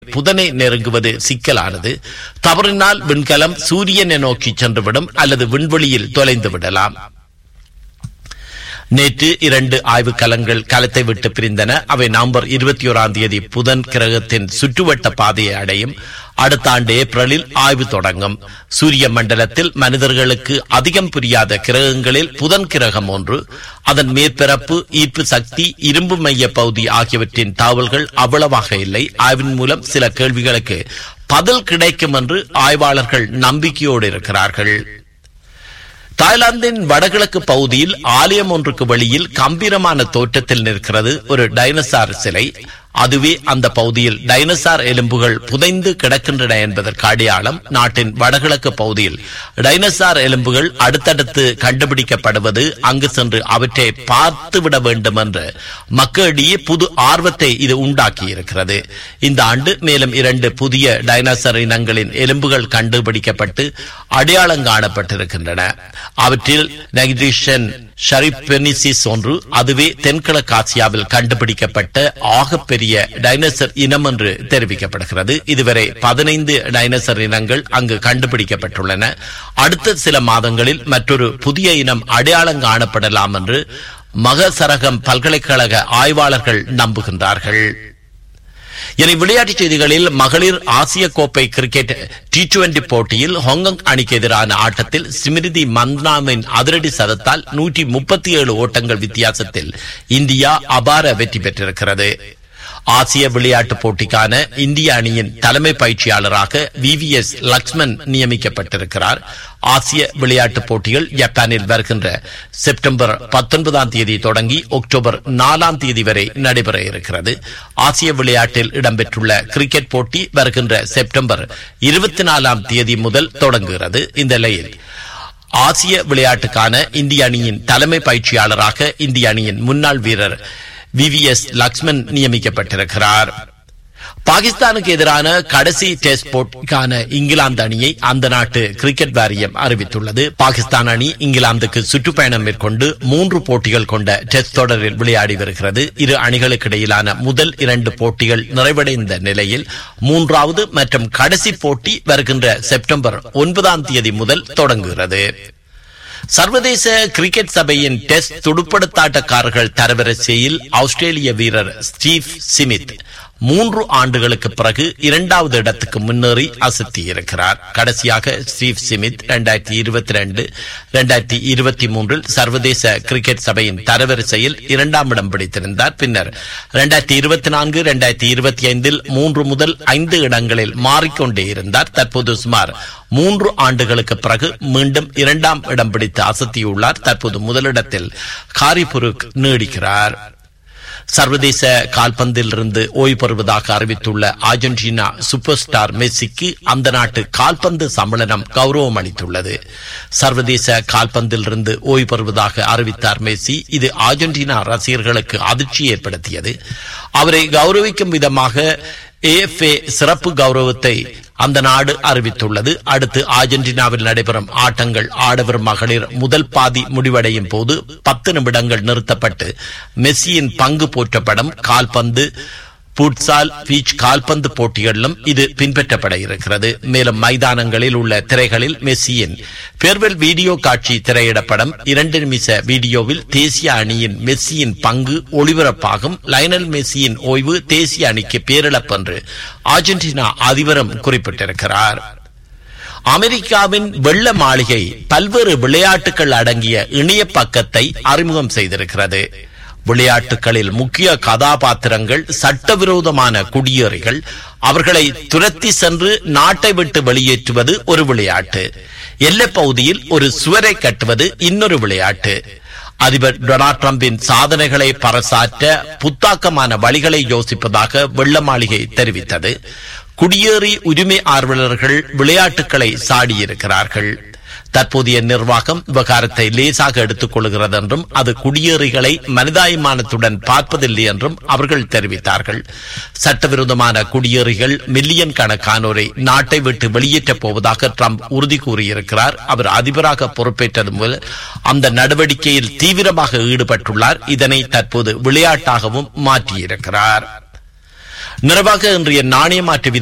புதனை நெருங்குவது சிக்கலானது தவறினால் விண்கலம் சூரியனை நோக்கி சென்றுவிடும் அல்லது விண்வெளியில் தொலைந்து விடலாம் நேற்று இரண்டு ஆய்வு கலங்கள் களத்தை விட்டு பிரிந்தன அவை நவம்பர் இருபத்தி ஓராம் தேதி புதன் கிரகத்தின் சுற்றுவட்ட பாதையை அடையும் அடுத்த ஆண்டு ஏப்ரலில் ஆய்வு தொடங்கும் சூரிய மண்டலத்தில் மனிதர்களுக்கு அதிகம் புரியாத கிரகங்களில் புதன் கிரகம் ஒன்று அதன் மேற்பரப்பு ஈர்ப்பு சக்தி இரும்பு மைய பகுதி ஆகியவற்றின் தகவல்கள் அவ்வளவாக இல்லை ஆய்வின் மூலம் சில கேள்விகளுக்கு பதில் கிடைக்கும் என்று ஆய்வாளர்கள் நம்பிக்கையோடு இருக்கிறார்கள் தாய்லாந்தின் வடகிழக்கு பகுதியில் ஆலயம் ஒன்றுக்கு வெளியில் கம்பீரமான தோற்றத்தில் நிற்கிறது ஒரு டைனசார் சிலை அதுவே அந்த பகுதியில் டைனசார் எலும்புகள் புதைந்து கிடக்கின்றன என்பதற்கு அடையாளம் நாட்டின் வடகிழக்கு பகுதியில் டைனசார் எலும்புகள் அடுத்தடுத்து கண்டுபிடிக்கப்படுவது அங்கு சென்று அவற்றை பார்த்துவிட வேண்டும் என்று மக்களிடையே புது ஆர்வத்தை இது உண்டாக்கி இருக்கிறது இந்த ஆண்டு மேலும் இரண்டு புதிய டைனோசர் இனங்களின் எலும்புகள் கண்டுபிடிக்கப்பட்டு அடையாளம் காணப்பட்டிருக்கின்றன அவற்றில் நெகிடிஷன் ஷரிப்பெனிசிஸ் ஒன்று அதுவே தென்கிழக்கு ஆசியாவில் கண்டுபிடிக்கப்பட்ட ஆகப்பெரிய டைனோசர் இனம் என்று தெரிவிக்கப்படுகிறது இதுவரை பதினைந்து டைனோசர் இனங்கள் அங்கு கண்டுபிடிக்கப்பட்டுள்ளன அடுத்த சில மாதங்களில் மற்றொரு புதிய இனம் அடையாளம் காணப்படலாம் என்று மகசரகம் பல்கலைக்கழக ஆய்வாளர்கள் நம்புகின்றார்கள் இனி விளையாட்டுச் செய்திகளில் மகளிர் ஆசிய கோப்பை கிரிக்கெட் டி டுவெண்டி போட்டியில் ஹாங்காங் அணிக்கு எதிரான ஆட்டத்தில் ஸ்மிருதி மந்த்னாவின் அதிரடி சதத்தால் நூற்றி முப்பத்தி ஏழு ஓட்டங்கள் வித்தியாசத்தில் இந்தியா அபார வெற்றி பெற்றிருக்கிறது ஆசிய விளையாட்டுப் போட்டிக்கான இந்திய அணியின் தலைமை பயிற்சியாளராக வி வி எஸ் லக்ஷ்மன் நியமிக்கப்பட்டிருக்கிறார் ஆசிய விளையாட்டுப் போட்டிகள் ஜப்பானில் வருகின்ற செப்டம்பர் பத்தொன்பதாம் தேதி தொடங்கி அக்டோபர் நாலாம் தேதி வரை நடைபெற இருக்கிறது ஆசிய விளையாட்டில் இடம்பெற்றுள்ள கிரிக்கெட் போட்டி வருகின்ற செப்டம்பர் இருபத்தி நாலாம் தேதி முதல் தொடங்குகிறது இந்த நிலையில் ஆசிய விளையாட்டுக்கான இந்திய அணியின் தலைமை பயிற்சியாளராக இந்திய அணியின் முன்னாள் வீரர் வி வி எஸ் லக்ஷ்மன் நியமிக்கப்பட்டிருக்கிறார் பாகிஸ்தானுக்கு எதிரான கடைசி டெஸ்ட் போட்டிக்கான இங்கிலாந்து அணியை அந்த நாட்டு கிரிக்கெட் வாரியம் அறிவித்துள்ளது பாகிஸ்தான் அணி இங்கிலாந்துக்கு சுற்றுப்பயணம் மேற்கொண்டு மூன்று போட்டிகள் கொண்ட டெஸ்ட் தொடரில் விளையாடி வருகிறது இரு அணிகளுக்கு இடையிலான முதல் இரண்டு போட்டிகள் நிறைவடைந்த நிலையில் மூன்றாவது மற்றும் கடைசி போட்டி வருகின்ற செப்டம்பர் ஒன்பதாம் தேதி முதல் தொடங்குகிறது சர்வதேச கிரிக்கெட் சபையின் டெஸ்ட் துடுப்படுத்தாட்டக்காரர்கள் தரவரிசையில் ஆஸ்திரேலிய வீரர் ஸ்டீவ் சிமித் மூன்று ஆண்டுகளுக்கு பிறகு இரண்டாவது இடத்துக்கு முன்னேறி அசத்தி இருக்கிறார் கடைசியாக ஸ்டீவ் சிமித் இரண்டாயிரத்தி இருபத்தி ரெண்டு இரண்டாயிரத்தி இருபத்தி மூன்றில் சர்வதேச கிரிக்கெட் சபையின் தரவரிசையில் இரண்டாம் இடம் பிடித்திருந்தார் பின்னர் இரண்டாயிரத்தி இருபத்தி நான்கு இரண்டாயிரத்தி இருபத்தி ஐந்தில் மூன்று முதல் ஐந்து இடங்களில் மாறிக்கொண்டே இருந்தார் தற்போது சுமார் மூன்று ஆண்டுகளுக்கு பிறகு மீண்டும் இரண்டாம் இடம் பிடித்து அசத்தியுள்ளார் தற்போது முதலிடத்தில் காரிபுருக் நீடிக்கிறார் சர்வதேச கால்பந்தில் இருந்து ஓய்வு பெறுவதாக அறிவித்துள்ள அர்ஜென்டினா சூப்பர் ஸ்டார் மெஸ்ஸிக்கு அந்த நாட்டு கால்பந்து சம்மேளனம் கௌரவம் அளித்துள்ளது சர்வதேச கால்பந்தில் இருந்து ஓய்வு பெறுவதாக அறிவித்தார் மெஸ்ஸி இது அர்ஜென்டினா ரசிகர்களுக்கு அதிர்ச்சி ஏற்படுத்தியது அவரை கௌரவிக்கும் விதமாக ஏஎஃப்ஏ சிறப்பு கௌரவத்தை அந்த நாடு அறிவித்துள்ளது அடுத்து அர்ஜென்டினாவில் நடைபெறும் ஆட்டங்கள் ஆடவர் மகளிர் முதல் பாதி முடிவடையும் போது பத்து நிமிடங்கள் நிறுத்தப்பட்டு மெஸ்ஸியின் பங்கு போற்றப்படும் கால்பந்து புட்சால் பீச் கால்பந்து போட்டிகளிலும் இது பின்பற்றப்பட இருக்கிறது மேலும் மைதானங்களில் உள்ள திரைகளில் மெஸ்ஸியின் பேர்வெல் வீடியோ காட்சி திரையிடப்படும் இரண்டு நிமிஷ வீடியோவில் தேசிய அணியின் மெஸ்ஸியின் பங்கு ஒளிபரப்பாகும் லைனல் மெஸ்ஸியின் ஓய்வு தேசிய அணிக்கு பேரிழப்பு என்று அர்ஜென்டினா அதிபரும் குறிப்பிட்டிருக்கிறார் அமெரிக்காவின் வெள்ள மாளிகை பல்வேறு விளையாட்டுகள் அடங்கிய இணைய பக்கத்தை அறிமுகம் செய்திருக்கிறது விளையாட்டுகளில் முக்கிய கதாபாத்திரங்கள் சட்டவிரோதமான குடியேறிகள் அவர்களை துரத்தி சென்று நாட்டை விட்டு வெளியேற்றுவது ஒரு விளையாட்டு எல்லைப் பகுதியில் ஒரு சுவரை கட்டுவது இன்னொரு விளையாட்டு அதிபர் டொனால்ட் டிரம்பின் சாதனைகளை பறைசாற்ற புத்தாக்கமான வழிகளை யோசிப்பதாக வெள்ள மாளிகை தெரிவித்தது குடியேறி உரிமை ஆர்வலர்கள் விளையாட்டுகளை சாடியிருக்கிறார்கள் தற்போதைய நிர்வாகம் விவகாரத்தை லேசாக எடுத்துக் கொள்கிறது என்றும் அது குடியேறிகளை மனிதாபிமானத்துடன் பார்ப்பதில்லை என்றும் அவர்கள் தெரிவித்தார்கள் சட்டவிரோதமான குடியேறிகள் மில்லியன் கணக்கானோரை நாட்டை விட்டு வெளியேற்றப் போவதாக ட்ரம்ப் உறுதி கூறியிருக்கிறார் அவர் அதிபராக பொறுப்பேற்றது முதல் அந்த நடவடிக்கையில் தீவிரமாக ஈடுபட்டுள்ளார் இதனை தற்போது விளையாட்டாகவும் மாற்றியிருக்கிறார் நிறைவாக இன்றைய நாணய மாற்று